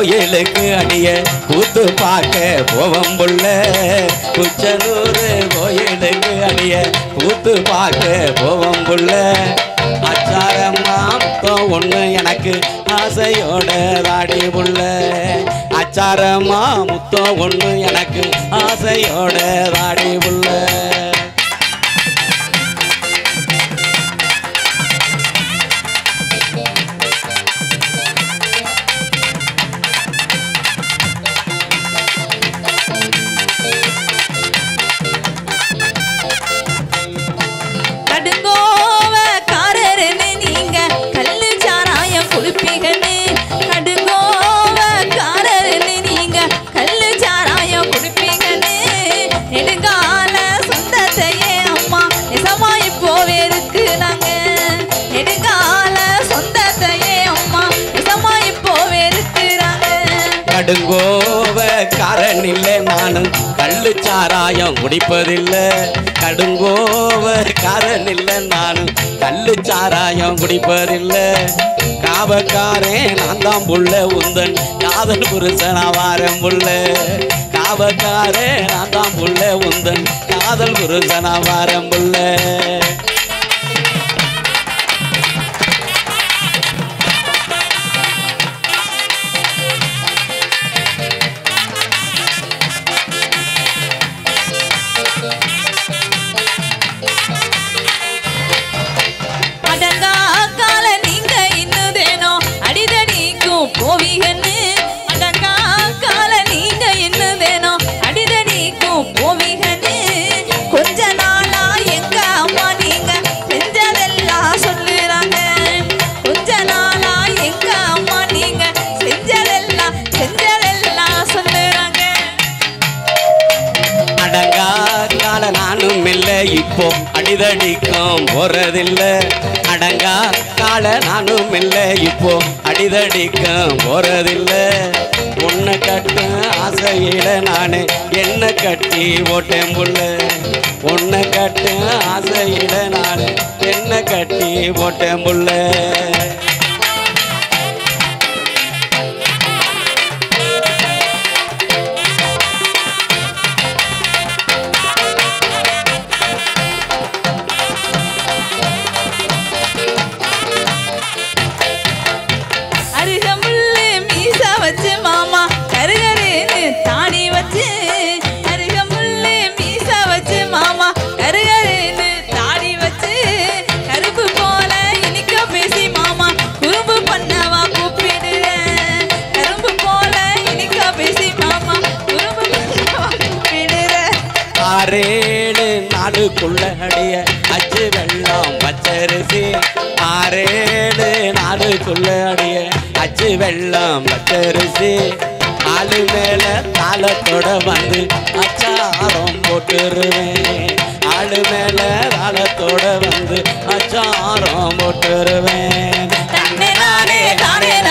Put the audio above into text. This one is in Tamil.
கோயிலுக்கு அடிய கூத்து பார்க்க போவம் புள்ள குச்சனூர் கோயிலுக்கு அடிய கூத்து பார்க்க போவம் புள்ள அச்சாரம்மா முத்தம் ஒண்ணு எனக்கு ஆசையோட தாடி புள்ள அச்சாரம்மா முத்தம் ஒண்ணு எனக்கு ஆசையோட தாடி புள்ள கடுங்கோவக்காரருன்னு நீங்க கள்ளு சாராயம் குடிப்பீங்கன்னு கடுங்கோவக்காரருன்னு நீங்க கள்ளு சாராயம் குடிப்பீங்கன்னு நெடுங்கால சொந்தத்தையே அம்மா நிசமா இப்போ வெறுக்குறாங்க நெடுங்கால சொந்தத்தையே அம்மா நிசமா இப்போ வெறுக்குறாங்க கடுங்கோவ காரன் இல்லை நானும் கள்ளு சாராயம் குடிப்பதில்லை கடுங்கோவ காரன் இல்லை நானும் கள்ளு சாராயம் குடிப்பதில்லை காவக்காரே நான் தான் புள்ள உந்தன் காதல் புருஷனா வாரம் புள்ள காவக்காரே நான் தான் புள்ள உந்தன் காதல் புருஷனா வாரம் புள்ள அடங்கா கால நீங்க இன்னுதேனோ அடிதடிக்கும் போவீகன்னு அடங்கா கால நீங்க இன்னுதேனோ அடிதடிக்கும் போவீகன்னு கொஞ்ச நாளா எங்க அம்மா நீங்க செஞ்சதெல்லாம் சொல்லுறாங்க கொஞ்ச நாளா எங்க அம்மா நீங்க செஞ்சதெல்லாம் செஞ்சதெல்லாம் சொல்லுறாங்க அடங்கா கால நானும் இல்லை இப்போ அடிதடிக்கும் போறதில்லை அடங்கா கால நானும் இல்லை இப்போ அடிதடிக்கும் போறதில்லை உன்னை கட்டு ஆசையில நானு என்ன கட்டி ஓட்டேன் புள்ள உன்னை கட்டு ஆசையில நானு என்ன கட்டி ஓட்டேன் புள்ள அருகமுள்ளு மீச வச்சு மாமா கருகருன்னு தாடி வச்சு அருகமுள்ளு மீச வச்சு மாமா கருகருன்னு தாடி வச்சு கருப்பு போல இனிக்க பேசி மாமா குறும்பு பண்ணவா கூப்பிடுறேன் கரும்பு போல இனிக்க பேசி மாமா குறும்பு பண்ணவா கூப்பிடுறேன் ஆறேழு நாளுக்குள்ள அடிய அச்சு வெள்ளம் பச்சரிசி ஆறேழு நாளுக்குள்ள அடிய அச்சு வெள்ளம் பச்சரிசி ஆளு மேல தாளத்தோட வந்து அச்சாரம் போட்டுருவேன் ஆளு மேல தாளத்தோட வந்து அச்சாரம் போட்டுருவேன் தன்னை நானே தானே